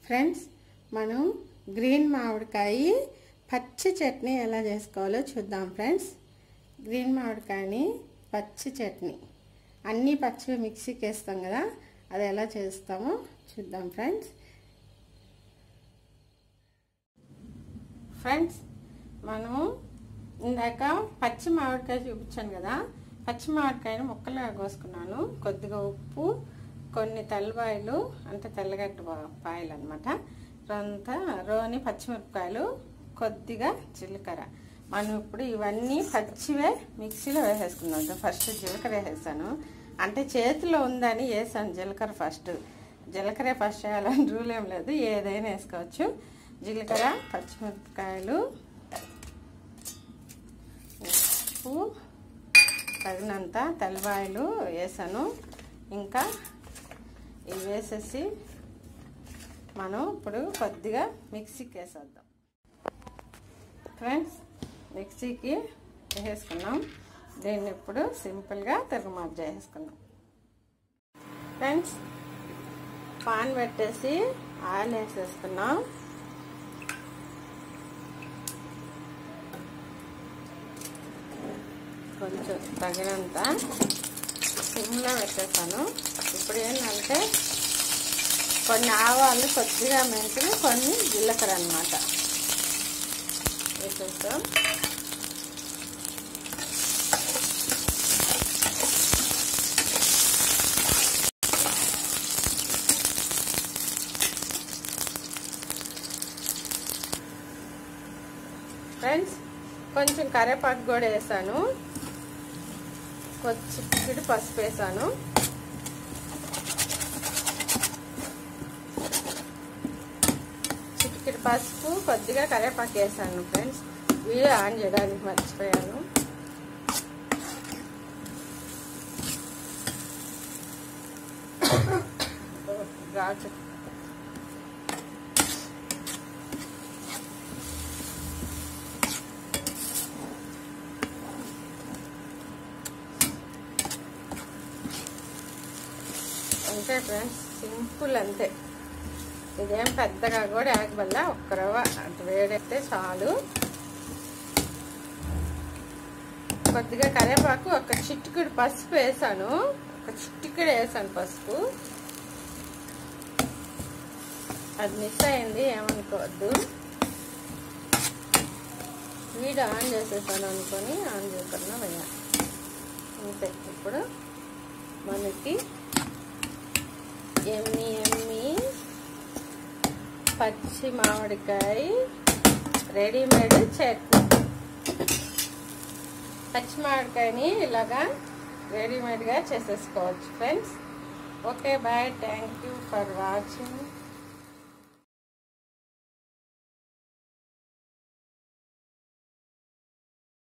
friends మనం green మామిడికాయ పచ్చి చట్నీ ఎలా చేసుకోవాలో చూద్దాం ఫ్రెండ్స్ గ్రీన్ మామిడికాయని పచ్చి చట్నీ అన్నీ పచ్చివి మిక్సీకి వేస్తాం కదా అది ఎలా చేస్తామో చూద్దాం ఫ్రెండ్స్ ఫ్రెండ్స్ మనము ఇందాక పచ్చి మామిడికాయ చూపించాను కదా పచ్చి మామిడికాయని ముక్కలుగా కోసుకున్నాను కొద్దిగా ఉప్పు కొన్ని తెల్లబాయలు అంటే తెల్లగడ్డ పాయలు అనమాట అంతా రోని పచ్చిమిరపకాయలు కొద్దిగా జీలకర్ర మనం ఇప్పుడు ఇవన్నీ పచ్చివే మిక్సీలో వేసేసుకుందాం ఫస్ట్ జీలకర్ర వేసేసాను అంటే చేతిలో ఉందని వేసాను జీలకర్ర ఫస్ట్ జీలకర్ర ఫస్ట్ వేయాలని రూల్ ఏం లేదు ఏదైనా వేసుకోవచ్చు జీలకర్ర పచ్చిమిరపకాయలు ఉప్పు తగినంత తెల్లవాయలు వేసాను ఇంకా ఇవి వేసేసి మనం ఇప్పుడు కొద్దిగా మిక్సీకి వేసేద్దాం ఫ్రెండ్స్ మిక్సీకి వేసేసుకున్నాం దీన్ని ఇప్పుడు సింపుల్గా తిరుగుమాటు చేసేసుకున్నాం ఫ్రెండ్స్ పాన్ పెట్టేసి ఆయిల్ వేసేసుకున్నాం కొంచెం తగినంత సిమ్లో పెట్టేసాను ఇప్పుడు ఏంటంటే కొన్ని ఆవాలు కొద్దిగా మెంతులు కొన్ని జీలకర్ర అనమాట వేసేస్తాం ఫ్రెండ్స్ కొంచెం కరేపాకు కూడా వేసాను కొంచెం పసుపు వేసాను చిటికెడు పసుపు కొద్దిగా కరేపాకు వేసాను ఫ్రెండ్స్ వీడియో ఆన్ చేయడానికి మర్చిపోయాను ఘాటు అంతే ఫ్రెండ్స్ సింపుల్ అంతే ఇదేం పెద్దగా కూడా ఆగబల్ల ఒక్క రవ్వ అటు వేడైతే చాలు కొద్దిగా కరివేపాకు ఒక చిట్టుకుడు పసుపు వేసాను ఒక చిట్టుకుడు వేసాను పసుపు అది మిస్ అయింది ఏమనుకోవద్దు వీడియో ఆన్ చేసేసాను అనుకొని ఆన్ చేయకుండా పోయా అంతే ఇప్పుడు మనకి ఎమ్మి ఎమ్మి పచ్చి మామిడికాయ రెడీమేడ్ చట్నీ పచ్చి మామిడికాయని ఇలాగా రెడీమేడ్గా చేసేసుకోవచ్చు friends okay bye thank you for watching